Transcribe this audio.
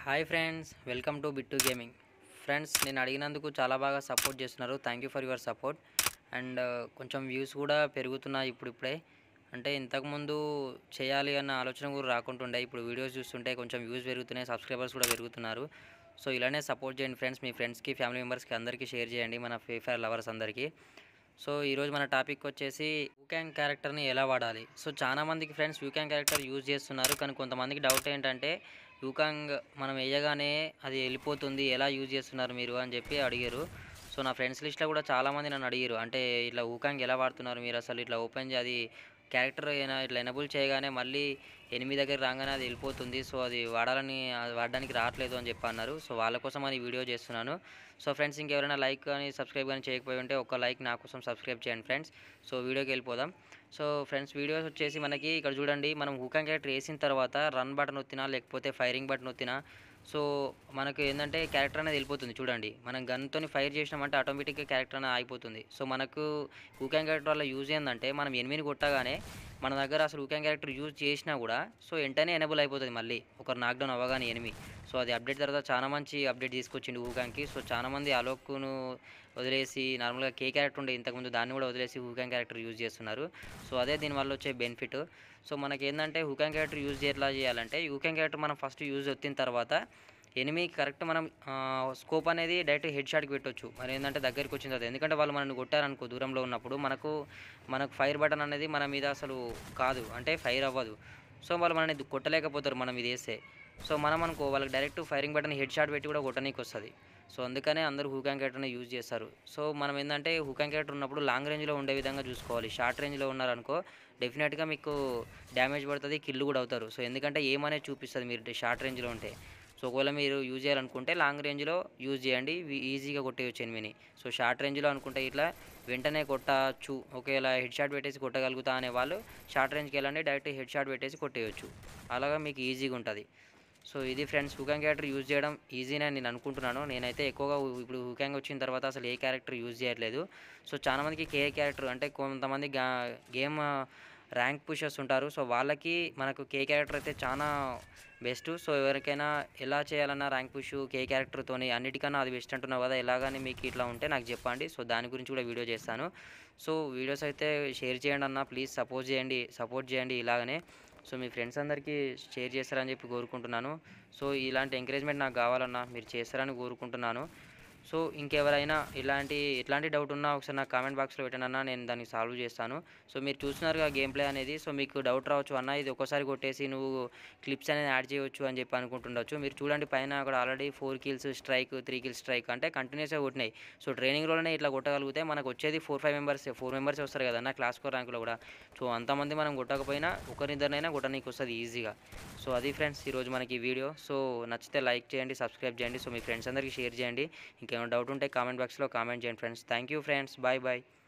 hi friends welcome to Bittu gaming friends నేను అడిగినందుకు చాలా బాగా సపోర్ట్ చేస్తున్నారు thank you for your support and కొంచెం వ్యూస్ కూడా పెరుగుతున్నాయి ఇప్పుడు ఇప్పుడే అంటే ఇంతకుముందు చేయాలి అన్న ఆలోచన కూడా రాకుంటుండే ఇప్పుడు వీడియోస్ చూస్తుంటే కొంచెం వ్యూస్ పెరుగుతున్నాయి సబ్స్క్రైబర్స్ కూడా పెరుగుతున్నారు సో ఇలానే సపోర్ట్ చేయండి ఫ్రెండ్స్ మీ ఫ్రెండ్స్కి ఫ్యామిలీ మెంబర్స్కి అందరికీ షేర్ చేయండి మన ఫ్రీ ఫైర్ లవర్స్ అందరికీ సో ఈరోజు మన టాపిక్ వచ్చేసి యూక్యాంగ్ క్యారెక్టర్ని ఎలా వాడాలి సో చాలా మందికి ఫ్రెండ్స్ యూక్యాంగ్ క్యారెక్టర్ యూజ్ చేస్తున్నారు కానీ కొంతమందికి డౌట్ ఏంటంటే యూకాంగ్ మనం వేయగానే అది వెళ్ళిపోతుంది ఎలా యూజ్ చేస్తున్నారు మీరు అని చెప్పి అడిగారు సో నా ఫ్రెండ్స్ లిస్ట్లో కూడా చాలామంది నన్ను అడిగారు అంటే ఇట్లా ఊకాంగ్ ఎలా వాడుతున్నారు మీరు అసలు ఇట్లా ఓపెన్ అది క్యారెక్టర్ అయినా ఇట్లా ఎనబుల్ చేయగానే మళ్ళీ ఎనిమిది దగ్గర రాగానే అది వెళ్ళిపోతుంది సో అది వాడాలని అది వాడడానికి రావట్లేదు అని చెప్పి అన్నారు సో వాళ్ళ కోసం అని వీడియో చేస్తున్నాను సో ఫ్రెండ్స్ ఇంకెవరైనా లైక్ కానీ సబ్స్క్రైబ్ కానీ చేయకపోయి ఉంటే ఒక లైక్ నా కోసం సబ్స్క్రైబ్ చేయండి ఫ్రెండ్స్ సో వీడియోకి వెళ్ళిపోదాం సో ఫ్రెండ్స్ వీడియోస్ వచ్చేసి మనకి ఇక్కడ చూడండి మనం హూకాంగ్ క్యారెక్టర్ వేసిన తర్వాత రన్ బటన్ వచ్చినా లేకపోతే ఫైరింగ్ బటన్ వచ్చినా సో మనకు ఏంటంటే క్యారెక్టర్ అనేది వెళ్ళిపోతుంది చూడండి మనం గన్తో ఫైర్ చేసినామంటే ఆటోమేటిక్గా క్యారెక్టర్ అనేది ఆగిపోతుంది సో మనకు హూకాంగ్ క్యారెక్టర్ వల్ల యూజ్ ఏంటంటే మనం ఎనిమిది కొట్టగానే మన దగ్గర అసలు హూకాంగ్ క్యారెక్టర్ యూజ్ చేసినా కూడా సో వెంటనే ఎనేబుల్ అయిపోతుంది మళ్ళీ ఒకరు నాక్డౌన్ అవ్వగానే ఎనిమి సో అది అప్డేట్ తర్వాత చాలా మంచి అప్డేట్ తీసుకొచ్చిండు హూకాంగ్కి సో చాలా మంది అలోక్ను వదిలేసి నార్మల్గా కే క్యారెక్టర్ ఉండే ఇంతకుముందు దాన్ని కూడా వదిలేసి హూకాంగ్ క్యారెక్టర్ యూజ్ చేస్తున్నారు సో అదే దీనివల్ల వచ్చే బెనిఫిట్ సో మనకి ఏంటంటే హూకాంగ్ క్యారెక్టర్ యూజ్ ఎట్లా చేయాలంటే హూకాంగ్ క్యారెక్టర్ మనం ఫస్ట్ యూజ్ వచ్చిన తర్వాత ఎనిమి కరెక్ట్ మనం స్కోప్ అనేది డైరెక్ట్ హెడ్ షాట్కి పెట్టొచ్చు మరి ఏంటంటే దగ్గరికి వచ్చిన తర్వాత ఎందుకంటే వాళ్ళు మనల్ని కొట్టారనుకో దూరంలో ఉన్నప్పుడు మనకు మనకు ఫైర్ బటన్ అనేది మన మీద అసలు కాదు అంటే ఫైర్ అవ్వదు సో వాళ్ళు మనని కొట్టలేకపోతారు మనం ఇది వేస్తే సో మనం అనుకో వాళ్ళకి direct firing button head shot పెట్టి కూడా కొట్టనీకి వస్తుంది సో అందుకనే అందరూ హూకాంగ్ క్యారెక్టర్ని యూజ్ చేస్తారు సో మనం ఏంటంటే హూకాంగ్ క్యారెక్టర్ ఉన్నప్పుడు లాంగ్ రేంజ్లో ఉండే విధంగా చూసుకోవాలి షార్ట్ రేంజ్లో ఉన్నారనుకో డెఫినెట్గా మీకు డ్యామేజ్ పడుతుంది కిల్లు కూడా అవుతారు సో ఎందుకంటే ఏమనేది చూపిస్తుంది మీరు షార్ట్ రేంజ్లో ఉంటే సో ఒకవేళ మీరు యూజ్ చేయాలనుకుంటే లాంగ్ రేంజ్లో యూజ్ చేయండి ఈజీగా కొట్టేయచ్చు ఎనిమిని సో షార్ట్ రేంజ్లో అనుకుంటే ఇట్లా వెంటనే కొట్టచ్చు ఒకవేళ హెడ్ షాట్ పెట్టేసి కొట్టగలుగుతా అనే వాళ్ళు షార్ట్ రేంజ్కి వెళ్ళండి డైరెక్ట్ హెడ్ షాట్ పెట్టేసి కొట్టేయచ్చు అలాగా మీకు ఈజీగా ఉంటుంది సో ఇది ఫ్రెండ్స్ హుకాంగ్ క్యారెక్టర్ యూజ్ చేయడం ఈజీనే నేను అనుకుంటున్నాను నేనైతే ఎక్కువగా ఇప్పుడు హుకాంగ్ వచ్చిన తర్వాత అసలు ఏ క్యారెక్టర్ యూజ్ చేయట్లేదు సో చాలామందికి కే క్యారెక్టర్ అంటే కొంతమంది గేమ్ ర్యాంక్ పుషర్స్ ఉంటారు సో వాళ్ళకి మనకు కే క్యారెక్టర్ అయితే చాలా బెస్ట్ సో ఎవరికైనా ఎలా చేయాలన్నా ర్యాంక్ పుష్ కే క్యారెక్టర్తోని అన్నిటికన్నా అది బెస్ట్ అంటున్నావు కదా ఎలాగని మీకు ఇట్లా ఉంటే నాకు చెప్పండి సో దాని గురించి కూడా వీడియో చేస్తాను సో వీడియోస్ అయితే షేర్ చేయండి అన్న ప్లీజ్ సపోర్ట్ చేయండి సపోర్ట్ చేయండి ఇలాగనే సో మీ ఫ్రెండ్స్ అందరికీ షేర్ చేస్తారని చెప్పి కోరుకుంటున్నాను సో ఇలాంటి ఎంకరేజ్మెంట్ నాకు కావాలన్నా మీరు చేస్తారని కోరుకుంటున్నాను సో ఇంకెవరైనా ఇలాంటి ఎట్లాంటి డౌట్ ఉన్నా ఒకసారి నాకు కామెంట్ బాక్స్లో పెట్టనన్నా నేను దాన్ని సాల్వ్ చేస్తాను సో మీరు చూస్తున్నారుగా గేమ్ ప్లే అనేది సో మీకు డౌట్ రావచ్చు అన్న ఇది ఒకసారి కొట్టేసి నువ్వు క్లిప్స్ అనేది యాడ్ చేయవచ్చు అని చెప్పి అనుకుంటుండొచ్చు మీరు చూడండి పైన అక్కడ already four kills streak three kills streak అంటే కంటిన్యూస్గా కొట్టినాయి సో ట్రైనింగ్లోనే ఇట్లా కొట్టగలిగితే మనకు వచ్చేది four five members four members వస్తారు కదన్న క్లాస్ కోర్ ర్యాంకులో కూడా సో అంతమంది మనం కొట్టకపోయినా ఒకరిద్దరినైనా కొట్టడానికి వస్తుంది ఈజీగా సో అది ఫ్రెండ్స్ ఈరోజు మనకి ఈ వీడియో సో నచ్చితే లైక్ చేయండి సబ్స్క్రైబ్ చేయండి సో మీ ఫ్రెండ్స్ అందరికీ షేర్ చేయండి ఇంకేమైనా డౌట్ ఉంటే కామెంట్ బాక్స్లో కామెంట్ చేయండి friends thank you friends bye bye